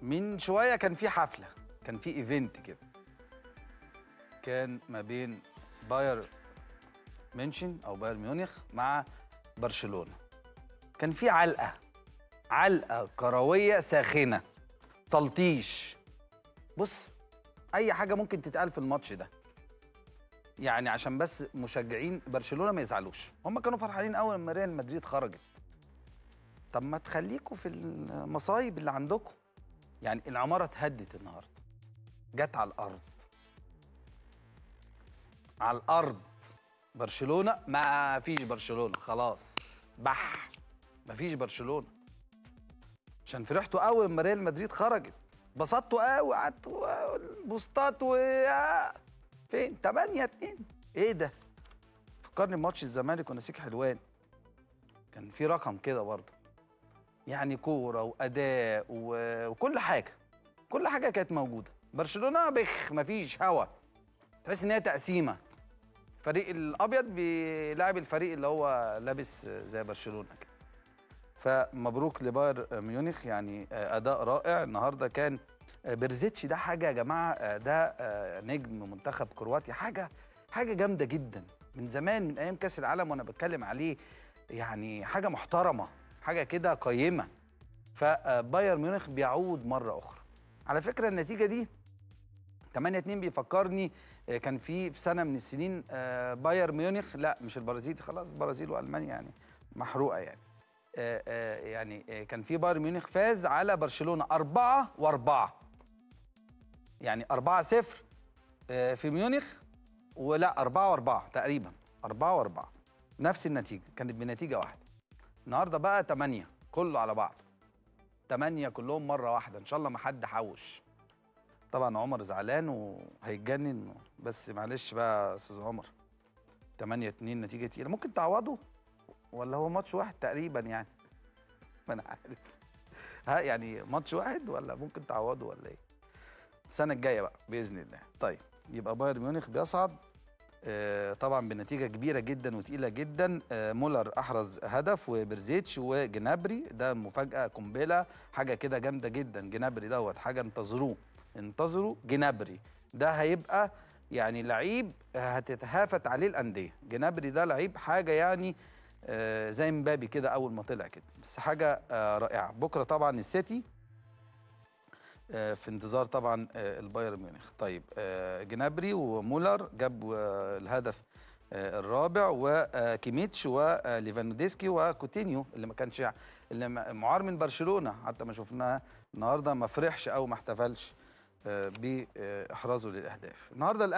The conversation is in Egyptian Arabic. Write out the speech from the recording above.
من شويه كان في حفله كان في ايفنت كده كان ما بين باير ميونشن او باير ميونخ مع برشلونه كان في علقه علقه كرويه ساخنه تلطيش بص اي حاجه ممكن تتقال في الماتش ده يعني عشان بس مشجعين برشلونه ما يزعلوش هم كانوا فرحانين قوي لما ريال مدريد خرجت طب ما تخليكوا في المصايب اللي عندكم يعني العماره اتهدت النهارده جت على الارض على الارض برشلونه ما فيش برشلونه خلاص بح ما فيش برشلونه عشان فرحتوا قوي لما ريال مدريد خرجت بسطتوا قوي قعدتوا بوستات و فين 8 2 ايه ده فكرني بماتش الزمالك ونسيك حلوان كان في رقم كده برضه يعني كوره واداء و... وكل حاجه كل حاجه كانت موجوده برشلونه بخ مفيش هوا تحس ان هي تقسيمه الفريق الابيض بيلعب الفريق اللي هو لابس زي برشلونه كده فمبروك لباير ميونخ يعني اداء رائع النهارده كان بيرزيتش ده حاجه يا جماعه ده نجم منتخب كرواتيا حاجه حاجه جامده جدا من زمان من ايام كاس العالم وانا بتكلم عليه يعني حاجه محترمه حاجه كده قيمه فباير ميونخ بيعود مره اخرى على فكره النتيجه دي 8 2 بيفكرني كان في في سنه من السنين باير ميونخ لا مش البرازيل خلاص البرازيل والمانيا يعني محروقه يعني يعني كان في باير ميونخ فاز على برشلونه 4 و4 يعني 4 0 في ميونخ ولا 4 و4 تقريبا 4 و4 نفس النتيجه كانت بنتيجه واحده النهارده بقى 8 كله على بعض 8 كلهم مره واحده ان شاء الله ما حد حوش طبعا عمر زعلان وهيتجنن بس معلش بقى يا استاذ عمر 8 2 نتيجه تقيله ممكن تعوضوا ولا هو ماتش واحد تقريبا يعني ما انا عارف ها يعني ماتش واحد ولا ممكن تعوضوا ولا ايه السنه الجايه بقى باذن الله طيب يبقى بايرن ميونخ بيصعد آه طبعا بنتيجه كبيره جدا وتقيله جدا آه مولر احرز هدف وبرزيتش وجنابري ده مفاجاه قنبله حاجه كده جامده جدا جنابري دوت حاجه انتظروه انتظروا جنابري ده هيبقى يعني لعيب هتتهافت عليه الانديه جنابري ده لعيب حاجه يعني آه زي مبابي كده اول ما طلع كده بس حاجه آه رائعه بكره طبعا السيتي آه في انتظار طبعا البايرن ميونخ طيب جنابري ومولر جابوا الهدف الرابع وكيميتش وليفاندوسكي وكوتينيو اللي ما كانش اللي معار من برشلونه حتى ما شفناه النهارده ما فرحش او ما احتفلش باحرازه للاهداف النهارده